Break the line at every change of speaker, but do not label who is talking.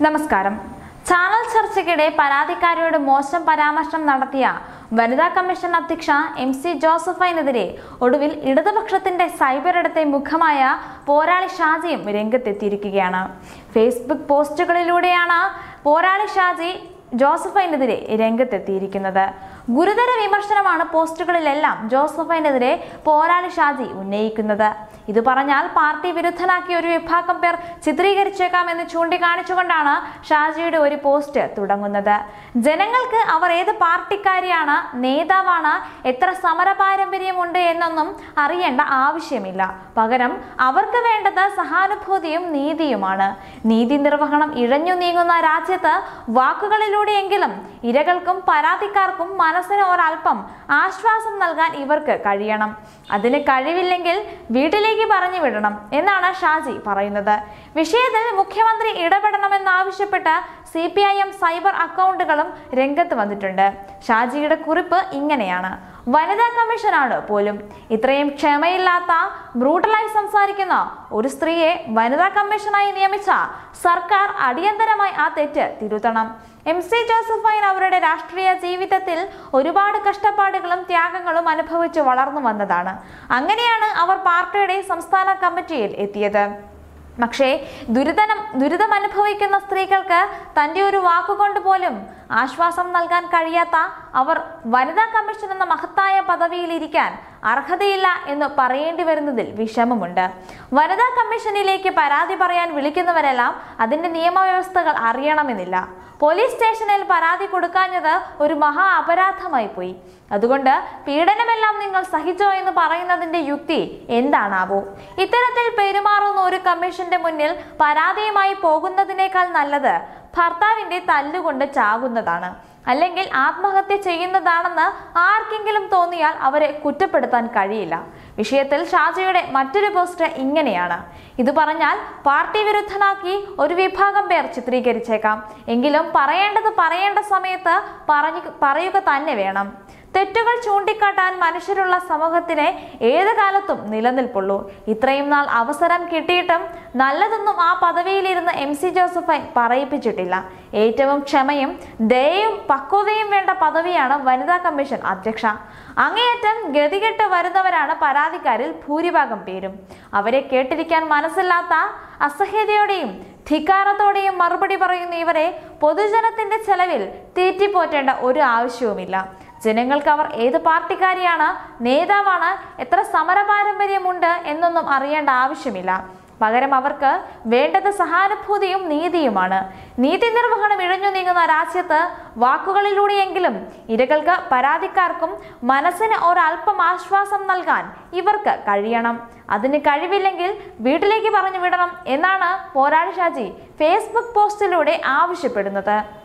നമസ്കാരം ചാനൽ ചർച്ചയ്ക്കിടെ പരാതിക്കാരിയോട് മോശം പരാമർശം നടത്തിയ വനിതാ കമ്മീഷൻ അധ്യക്ഷ എം സി ജോസഫൈനെതിരെ ഒടുവിൽ ഇടതുപക്ഷത്തിന്റെ സൈബർ ഇടത്തെ മുഖമായ പോരാളി ഷാജിയും രംഗത്തെത്തിയിരിക്കുകയാണ് ഫേസ്ബുക്ക് പോസ്റ്റുകളിലൂടെയാണ് പോരാളി ഷാജി ജോസഫൈനെതിരെ രംഗത്തെത്തിയിരിക്കുന്നത് ഗുരുതര വിമർശനമാണ് പോസ്റ്റുകളിലെല്ലാം ജോസഫൈനെതിരെ പോരാളി ഷാജി ഉന്നയിക്കുന്നത് ഇത് പറഞ്ഞാൽ പാർട്ടി വിരുദ്ധനാക്കിയ ഒരു വിഭാഗം പേർ ചിത്രീകരിച്ചേക്കാം എന്ന് ചൂണ്ടിക്കാണിച്ചുകൊണ്ടാണ് ഷാജിയുടെ ഒരു പോസ്റ്റ് തുടങ്ങുന്നത് ജനങ്ങൾക്ക് അവർ ഏത് പാർട്ടിക്കാരിയാണ് നേതാവാണ് എത്ര സമര പാരമ്പര്യമുണ്ട് എന്നൊന്നും അറിയേണ്ട ആവശ്യമില്ല പകരം അവർക്ക് വേണ്ടത് സഹാനുഭൂതിയും നീതിയുമാണ് നീതി നിർവഹണം ഇഴഞ്ഞു നീങ്ങുന്ന രാജ്യത്ത് വാക്കുകളിലൂടെയെങ്കിലും ഇരകൾക്കും പരാതിക്കാർക്കും മനസ്സിന് ഒരല്പം ആശ്വാസം നൽകാൻ ഇവർക്ക് കഴിയണം അതിന് കഴിവില്ലെങ്കിൽ വീട്ടിലേക്ക് പറഞ്ഞു വിടണം എന്നാണ് ഷാജി പറയുന്നത് വിഷയത്തിൽ മുഖ്യമന്ത്രി ഇടപെടണമെന്നാവശ്യപ്പെട്ട് C P I M cyber അക്കൗണ്ടുകളും രംഗത്ത് വന്നിട്ടുണ്ട് ഷാജിയുടെ കുറിപ്പ് ഇങ്ങനെയാണ് വനിതാ കമ്മീഷനാണ് പോലും ഇത്രയും ക്ഷമയില്ലാത്ത ബ്രൂട്ടലായി സംസാരിക്കുന്ന ഒരു സ്ത്രീയെ വനിതാ കമ്മീഷനായി നിയമിച്ച സർക്കാർ അടിയന്തരമായി ആ തെറ്റ് തിരുത്തണം എം സി ജോസഫൈൻ അവരുടെ രാഷ്ട്രീയ ജീവിതത്തിൽ ഒരുപാട് കഷ്ടപ്പാടുകളും ത്യാഗങ്ങളും അനുഭവിച്ച് വളർന്നു വന്നതാണ് അങ്ങനെയാണ് അവർ പാർട്ടിയുടെ സംസ്ഥാന കമ്മിറ്റിയിൽ എത്തിയത് പക്ഷേ ദുരിതനം ദുരിതം അനുഭവിക്കുന്ന സ്ത്രീകൾക്ക് തൻ്റെ ഒരു വാക്കുകൊണ്ട് പോലും ആശ്വാസം നൽകാൻ കഴിയാത്ത അവർ വനിതാ കമ്മീഷൻ എന്ന മഹത്തായ പദവിയിൽ ഇരിക്കാൻ അർഹതയില്ല എന്ന് പറയേണ്ടി വരുന്നതിൽ വിഷമമുണ്ട് വനിതാ കമ്മീഷനിലേക്ക് പരാതി പറയാൻ വിളിക്കുന്നവരെല്ലാം അതിൻ്റെ നിയമവ്യവസ്ഥകൾ അറിയണമെന്നില്ല പോലീസ് സ്റ്റേഷനിൽ പരാതി കൊടുക്കാഞ്ഞത് ഒരു മഹാ അപരാധമായി പോയി അതുകൊണ്ട് പീഡനമെല്ലാം നിങ്ങൾ സഹിച്ചോ എന്ന് പറയുന്നതിന്റെ യുക്തി എന്താണാവോ ഇത്തരത്തിൽ പെരുമാറുന്ന ഒരു കമ്മീഷന്റെ മുന്നിൽ പരാതിയുമായി പോകുന്നതിനേക്കാൾ നല്ലത് ഭർത്താവിന്റെ തല്ലുകൊണ്ട് ചാകുന്നതാണ് അല്ലെങ്കിൽ ആത്മഹത്യ ചെയ്യുന്നതാണെന്ന് ആർക്കെങ്കിലും തോന്നിയാൽ അവരെ കുറ്റപ്പെടുത്താൻ കഴിയില്ല വിഷയത്തിൽ ഷാജിയുടെ മറ്റൊരു പോസ്റ്റ് ഇങ്ങനെയാണ് ഇത് പറഞ്ഞാൽ പാർട്ടി വിരുദ്ധനാക്കി ഒരു വിഭാഗം പേർ ചിത്രീകരിച്ചേക്കാം എങ്കിലും പറയേണ്ടത് പറയേണ്ട സമയത്ത് പറഞ്ഞു പറയുക തന്നെ വേണം തെറ്റുകൾ ചൂണ്ടിക്കാട്ടാൻ മനുഷ്യരുള്ള സമൂഹത്തിനെ ഏത് കാലത്തും നിലനിൽപ്പുള്ളൂ ഇത്രയും നാൾ അവസരം കിട്ടിയിട്ടും നല്ലതൊന്നും ആ പദവിയിലിരുന്ന് എം സി ജോസഫൈ പറയിപ്പിച്ചിട്ടില്ല ഏറ്റവും ക്ഷമയും ദയയും പക്വതയും വേണ്ട പദവിയാണ് വനിതാ കമ്മീഷൻ അധ്യക്ഷ അങ്ങേയറ്റം ഗതികെട്ട് വരുന്നവരാണ് പരാതിക്കാരിൽ ഭൂരിഭാഗം പേരും അവരെ കേട്ടിരിക്കാൻ മനസ്സില്ലാത്ത അസഹ്യതയോടെയും ധിക്കാരത്തോടെയും മറുപടി പറയുന്ന ഇവരെ പൊതുജനത്തിന്റെ ചെലവിൽ തീറ്റിപ്പോറ്റേണ്ട ഒരു ആവശ്യവുമില്ല ജനങ്ങൾക്ക് അവർ ഏത് പാർട്ടിക്കാരിയാണ് നേതാവാണ് എത്ര സമര പാരമ്പര്യമുണ്ട് എന്നൊന്നും അറിയേണ്ട ആവശ്യമില്ല പകരം അവർക്ക് വേണ്ടത് സഹാനുഭൂതിയും നീതിയുമാണ് നീതി നിർവഹണം ഇഴഞ്ഞു നീങ്ങുന്ന രാജ്യത്ത് വാക്കുകളിലൂടെയെങ്കിലും ഇരകൾക്ക് പരാതിക്കാർക്കും മനസ്സിന് ഒരല്പം ആശ്വാസം നൽകാൻ ഇവർക്ക് കഴിയണം അതിന് കഴിവില്ലെങ്കിൽ വീട്ടിലേക്ക് പറഞ്ഞു വിടണം എന്നാണ് പോരാളി ഷാജി ഫേസ്ബുക്ക് പോസ്റ്റിലൂടെ ആവശ്യപ്പെടുന്നത്